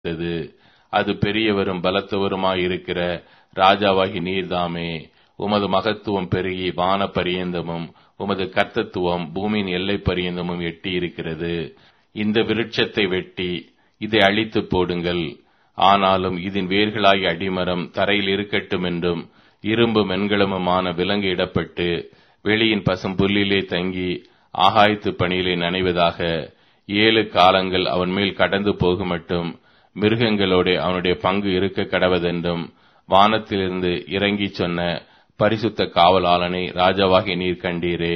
இருந்தது அது பெரியவரும் பலத்தவருமாயிருக்கிற ராஜாவாகி நீர்தாமே உமது மகத்துவம் பெருகி வான பரியந்தமும் உமது கர்த்தத்துவம் பூமியின் எல்லை பரியந்தமும் எட்டி இருக்கிறது இந்த விருட்சத்தை வெட்டி இதை அழித்து போடுங்கள் ஆனாலும் இதன் வேர்களாய் அடிமரம் தரையில் இருக்கட்டும் என்றும் இரும்பு மென்கலமுமான விலங்கு இடப்பட்டு வெளியின் பசும் புல்லிலே தங்கி ஆகாயத்து பணியிலே நனைவதாக ஏழு காலங்கள் அவன் மேல் கடந்து போகுமட்டும் மிருகங்களோட அவனுடைய பங்கு இருக்க கடவதென்றும் வானத்திலிருந்து இறங்கி சொன்ன பரிசுத்த காவலாளனை ராஜாவாகி நீர் கண்டீரே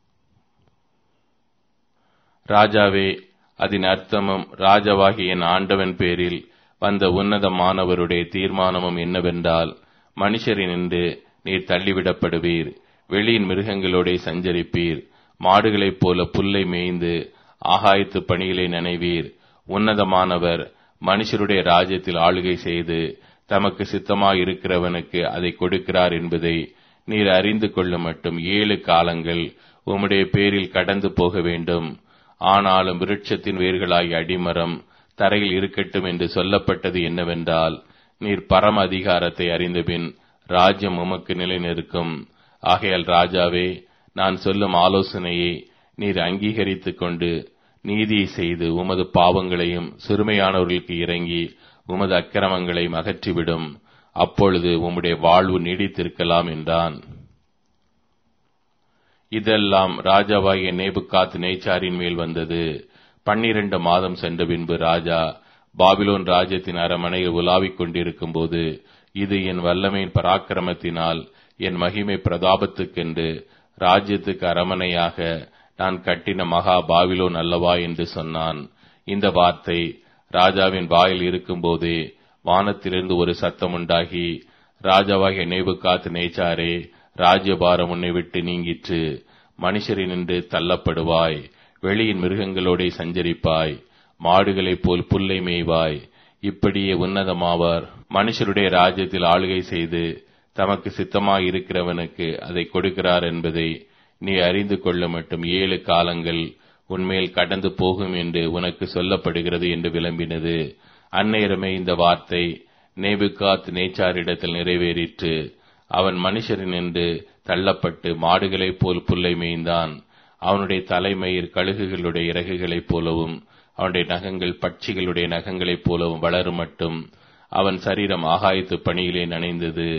ராஜாவே அதன் அர்த்தமும் ராஜாவாகிய என் ஆண்டவன் பேரில் வந்த உன்னதமானவருடைய தீர்மானமும் என்னவென்றால் மனுஷரினின்று நீர் தள்ளிவிடப்படுவீர் வெளியின் மிருகங்களோட சஞ்சரிப்பீர் மாடுகளைப் போல புல்லை மேய்ந்து ஆகாயத்து பணிகளை நினைவீர் உன்னதமானவர் மனுஷருடைய ராஜ்யத்தில் ஆளுகை செய்து தமக்கு சித்தமாயிருக்கிறவனுக்கு அதை கொடுக்கிறார் என்பதை நீர் அறிந்து கொள்ள மட்டும் ஏழு காலங்கள் உம்முடைய பேரில் கடந்து போக வேண்டும் ஆனாலும் விருட்சத்தின் வேர்களாகி அடிமரம் தரையில் இருக்கட்டும் என்று சொல்லப்பட்டது என்னவென்றால் நீர் பரம அதிகாரத்தை அறிந்தபின் ராஜ்யம் உமக்கு நிலைநிற்கும் ஆகையால் ராஜாவே நான் சொல்லும் ஆலோசனையை நீர் அங்கீகரித்துக் கொண்டு நீதியை செய்து உமது பாவங்களையும் சிறுமையானவர்களுக்கு இறங்கி உமது அக்கிரமங்களை அகற்றிவிடும் அப்பொழுது உம்முடைய வாழ்வு நீடித்திருக்கலாம் என்றான் இதெல்லாம் ராஜாவாகிய நேபுகாத் நேச்சாரின் மேல் வந்தது பன்னிரண்டு மாதம் சென்ற பின்பு ராஜா பாபிலோன் ராஜ்யத்தின் அரமனையில் உலாவிக் கொண்டிருக்கும் போது இது என் வல்லமையின் பராக்கிரமத்தினால் என் மகிமை பிரதாபத்துக்கென்று ராஜ்யத்துக்கு அரமனையாக நான் கட்டின மகா பாபிலோன் அல்லவா என்று சொன்னான் இந்த வார்த்தை ராஜாவின் வாயில் இருக்கும்போதே வானத்திலிருந்து ஒரு சத்தம் உண்டாகி ராஜாவாகிய நேபுகாத் நேச்சாரே ராஜ்யபாரம் உன்னை விட்டு நீங்கிற்று மனுஷரினின்று தள்ளப்படுவாய் வெளியின் மிருகங்களோட சஞ்சரிப்பாய் மாடுகளைப் போல் புல்லை மேய்வாய் இப்படியே உன்னதமாவார் மனுஷருடைய ராஜ்யத்தில் ஆளுகை செய்து தமக்கு சித்தமாயிருக்கிறவனுக்கு அதை கொடுக்கிறார் என்பதை நீ அறிந்து கொள்ள மட்டும் ஏழு காலங்கள் உன்மேல் கடந்து போகும் என்று உனக்கு சொல்லப்படுகிறது என்று விளம்பினது அந்நேரமே இந்த வார்த்தை நேபுகாத் நேச்சாரிடத்தில் நிறைவேறிற்று அவன் மனுஷரினின்று தள்ளப்பட்டு மாடுகளைப் போல் புல்லை மேய்ந்தான் அவனுடைய தலைமயிர் கழுகுகளுடைய இறகுகளைப் போலவும் அவனுடைய நகங்கள் பட்சிகளுடைய நகங்களைப் போலவும் வளரும் மட்டும் அவன் சரீரம் ஆகாயத்து பணியிலே நனைந்தது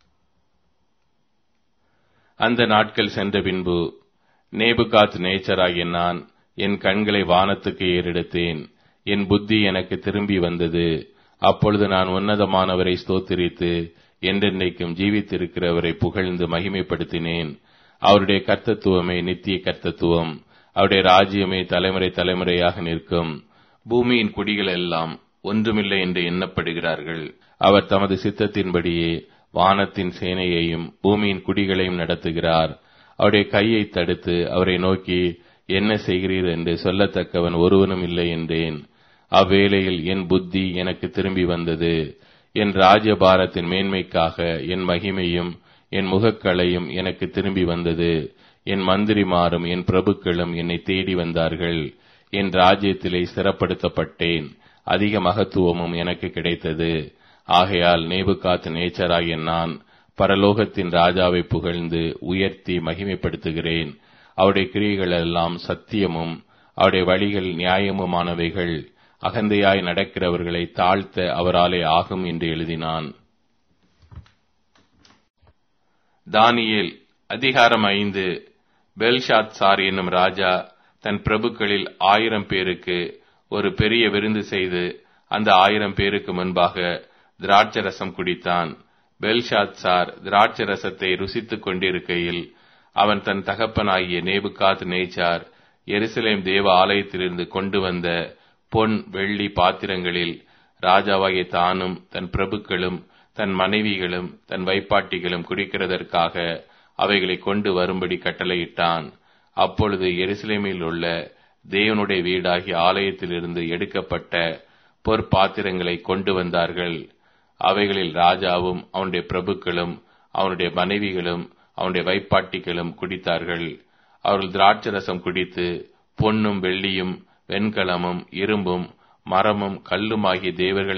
அந்த நாட்கள் சென்ற பின்பு நேபுகாத் நேச்சராகிய நான் என் கண்களை வானத்துக்கு ஏறெடுத்தேன் என் புத்தி எனக்கு திரும்பி வந்தது அப்பொழுது நான் உன்னதமானவரை ஸ்தோத்திரித்து என்றென்றைக்கும் ஜீவித்திருக்கிறவரை புகழ்ந்து மகிமைப்படுத்தினேன் அவருடைய கர்த்தத்துவமே நித்திய கர்த்தத்துவம் அவருடைய ராஜ்யமே தலைமுறை தலைமுறையாக நிற்கும் பூமியின் குடிகள் எல்லாம் ஒன்றுமில்லை என்று எண்ணப்படுகிறார்கள் அவர் தமது சித்தத்தின்படியே வானத்தின் சேனையையும் பூமியின் குடிகளையும் நடத்துகிறார் அவருடைய கையை தடுத்து அவரை நோக்கி என்ன செய்கிறீர் என்று சொல்லத்தக்கவன் ஒருவனும் இல்லை என்றேன் அவ்வேளையில் என் புத்தி எனக்கு திரும்பி வந்தது என் ராஜ்யபாரத்தின் மேன்மைக்காக என் மகிமையும் என் முகக்களையும் எனக்கு திரும்பி வந்தது என் மந்திரிமாரும் என் பிரபுக்களும் என்னை தேடி வந்தார்கள் என் ராஜ்யத்திலே சிறப்படுத்தப்பட்டேன் அதிக மகத்துவமும் எனக்கு கிடைத்தது ஆகையால் நேபுகாத் நேச்சராகிய நான் பரலோகத்தின் ராஜாவை புகழ்ந்து உயர்த்தி மகிமைப்படுத்துகிறேன் அவருடைய கிரியைகள் எல்லாம் சத்தியமும் அவருடைய வழிகள் நியாயமுமானவைகள் அகந்தையாய் நடக்கிறவர்களை தாழ்த்த அவராலே ஆகும் என்று எழுதினான் தானியேல் அதிகாரம் ஐந்து பெல்ஷாத் சார் என்னும் ராஜா தன் பிரபுக்களில் ஆயிரம் பேருக்கு ஒரு பெரிய விருந்து செய்து அந்த ஆயிரம் பேருக்கு முன்பாக திராட்சரசம் குடித்தான் பெல்ஷாத் சார் திராட்சரசத்தை ருசித்துக் கொண்டிருக்கையில் அவன் தன் தகப்பனாகிய நேபுகாத் நேச்சார் எருசலேம் தேவ ஆலயத்திலிருந்து கொண்டு வந்த பொன் வெள்ளி பாத்திரங்களில் ராஜாவாகிய தானும் தன் பிரபுக்களும் தன் மனைவிகளும் தன் வைப்பாட்டிகளும் குடிக்கிறதற்காக அவைகளை கொண்டு வரும்படி கட்டளையிட்டான் அப்பொழுது எருசலேமில் உள்ள தேவனுடைய வீடாகிய ஆலயத்திலிருந்து எடுக்கப்பட்ட பொற்பாத்திரங்களை கொண்டு வந்தார்கள் அவைகளில் ராஜாவும் அவனுடைய பிரபுக்களும் அவனுடைய மனைவிகளும் அவனுடைய வைப்பாட்டிகளும் குடித்தார்கள் அவர்கள் திராட்சரசம் குடித்து பொன்னும் வெள்ளியும் வெண்கலமும் இரும்பும் மரமும் கல்லுமாகிய தேவர்களை